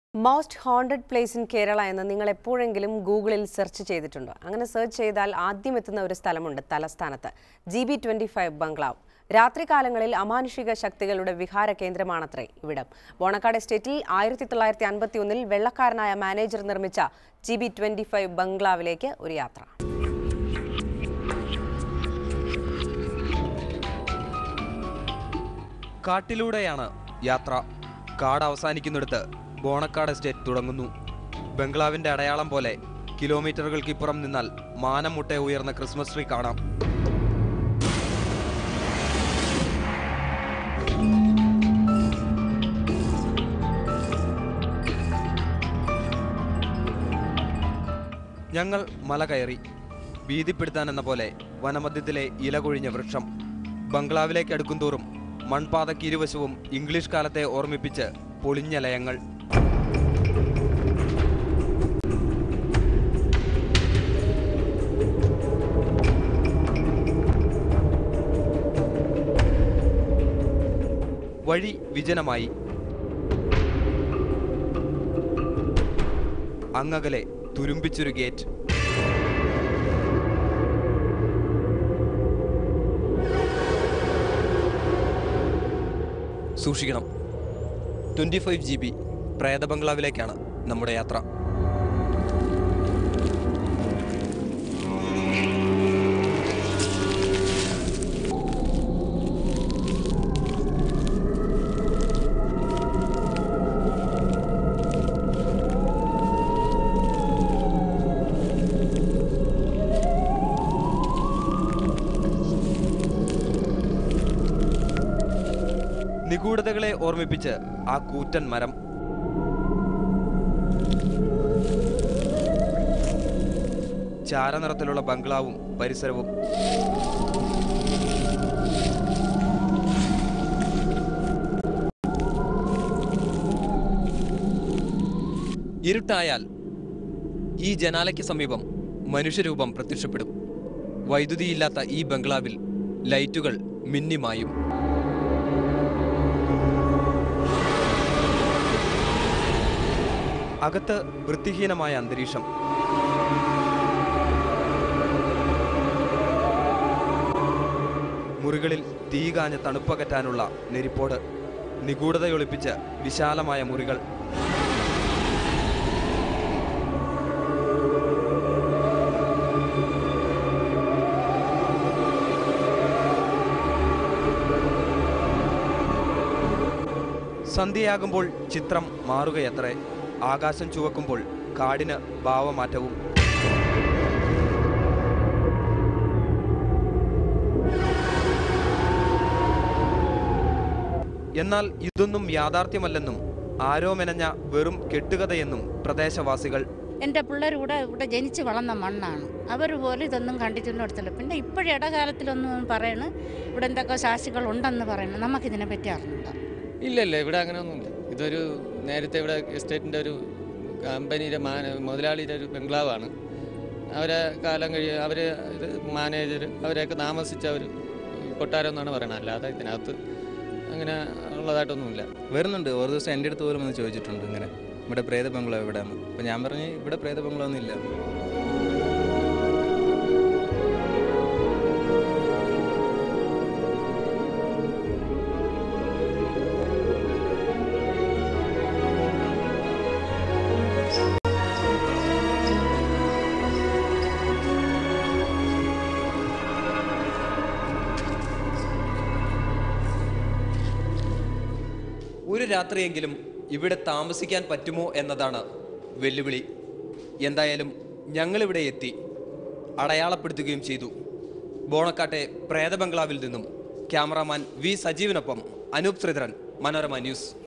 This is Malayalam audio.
most haunted place in Kerala എന്ന് നിങ്ങൾ എപ്പോഴെങ്കിലും ഗൂഗിളിൽ സെർച്ച് ചെയ്തിട്ടുണ്ടോ അങ്ങനെ സെർച്ച് ചെയ്താൽ ആദ്യം എത്തുന്ന ഒരു സ്ഥലമുണ്ട് തലസ്ഥാനത്ത് ജി ബി ട്വന്റി ഫൈവ് ബംഗ്ലാവ് രാത്രികാലങ്ങളിൽ അമാനുഷിക ശക്തികളുടെ വിഹാര കേന്ദ്രമാണത്രേ ഇവിടം ബോണക്കാട് എസ്റ്റേറ്റിൽ ആയിരത്തി തൊള്ളായിരത്തി അൻപത്തി ഒന്നിൽ വെള്ളക്കാരനായ മാനേജർ നിർമ്മിച്ച ജി ബി ട്വന്റി ഫൈവ് ബംഗ്ലാവിലേക്ക് ഒരു യാത്ര കാട്ടിലൂടെയാണ് യാത്ര കാട് അവസാനിക്കുന്നിടത്ത് ബോണക്കാട് എസ്റ്റേറ്റ് തുടങ്ങുന്നു ബംഗ്ലാവിന്റെ അടയാളം പോലെ കിലോമീറ്ററുകൾക്കിപ്പുറം നിന്നാൽ മാനം മുട്ടെ ഉയർന്ന ക്രിസ്മസ് ട്രീ കാണാം ഞങ്ങൾ മല കയറി ഭീതിപ്പെടുത്താൻ എന്ന പോലെ വനമധ്യത്തിലെ ഇല കൊഴിഞ്ഞ വൃക്ഷം ബംഗ്ലാവിലേക്ക് അടുക്കുംതോറും മൺപാതയ്ക്ക് ഇരുവശവും ഇംഗ്ലീഷ് കാലത്തെ ഓർമ്മിപ്പിച്ച് പൊളിഞ്ഞ ലയങ്ങൾ വഴി വിജനമായി അങ്ങകലെ തുരുമ്പിച്ചൊരു ഗേറ്റ് സൂക്ഷിക്കണം ട്വൻറ്റി ഫൈവ് ജി ബി പ്രേത ബംഗ്ലാവിലേക്കാണ് നമ്മുടെ യാത്ര നിഗൂഢതകളെ ഓർമ്മിപ്പിച്ച് ആ കൂറ്റൻ മരം ചാരനിറത്തിലുള്ള ബംഗ്ലാവും പരിസരവും ഇരുട്ടായാൽ ഈ ജനാലയ്ക്ക് സമീപം മനുഷ്യരൂപം പ്രത്യക്ഷപ്പെടും വൈദ്യുതിയില്ലാത്ത ഈ ബംഗ്ലാവിൽ ലൈറ്റുകൾ മിന്നിമായും അകത്ത് വൃത്തിഹീനമായ അന്തരീക്ഷം മുറികളിൽ തീ കാഞ്ഞ തണുപ്പകറ്റാനുള്ള നെരിപ്പോട് നിഗൂഢതയൊളിപ്പിച്ച് വിശാലമായ മുറികൾ സന്ധ്യയാകുമ്പോൾ ചിത്രം മാറുകയത്രേ ആകാശം ചുവക്കുമ്പോൾ കാടിന് ഭാവമാറ്റവും എന്നാൽ ഇതൊന്നും യാഥാർത്ഥ്യമല്ലെന്നും ആരോ മെനഞ്ഞ വെറും കെട്ടുകഥയെന്നും പ്രദേശവാസികൾ എൻ്റെ പിള്ളേർ ഇവിടെ ഇവിടെ ജനിച്ച് വളർന്ന മണ്ണാണ് അവർ പോലും ഇതൊന്നും കണ്ടിട്ടൊന്നും എടുത്തില്ല പിന്നെ ഇപ്പോഴും ഇടകാലത്തിലൊന്നും പറയണ് ഇവിടെ എന്തൊക്കെ ശാസികൾ ഉണ്ടെന്ന് പറയുന്നു നമുക്കിതിനെ പറ്റി അറിഞ്ഞില്ല ഇല്ല ഇല്ല ഇവിടെ അങ്ങനെയൊന്നുമില്ല ഇതൊരു നേരത്തെ ഇവിടെ എസ്റ്റേറ്റിൻ്റെ ഒരു കമ്പനിയുടെ മാന മുതലാളിയുടെ ഒരു ബംഗ്ലാവാണ് അവരെ കാലം കഴിയ അവർ ഇത് മാനേജർ അവരെയൊക്കെ താമസിച്ച ഒരു കൊട്ടാരം എന്നാണ് പറയുന്നത് അല്ലാതെ ഇതിനകത്ത് അങ്ങനെ ഉള്ളതായിട്ടൊന്നുമില്ല വരുന്നുണ്ട് ഒരു ദിവസം എൻ്റെ അടുത്ത് പോലും ഒന്ന് ചോദിച്ചിട്ടുണ്ട് ഇങ്ങനെ ഇവിടെ പ്രേത ബംഗ്ലാവ് എവിടെയാണ് അപ്പം ഞാൻ പറഞ്ഞു ഇവിടെ പ്രേത ബംഗ്ലാവ് ഒന്നും ഇല്ല ഒരു രാത്രിയെങ്കിലും ഇവിടെ താമസിക്കാൻ പറ്റുമോ എന്നതാണ് വെല്ലുവിളി എന്തായാലും ഞങ്ങളിവിടെ എത്തി അടയാളപ്പെടുത്തുകയും ചെയ്തു ബോണക്കാട്ടെ പ്രേത ബംഗ്ലാവിൽ നിന്നും ക്യാമറാമാൻ വി സജീവിനൊപ്പം അനൂപ് ശ്രീധരൻ മനോരമ ന്യൂസ്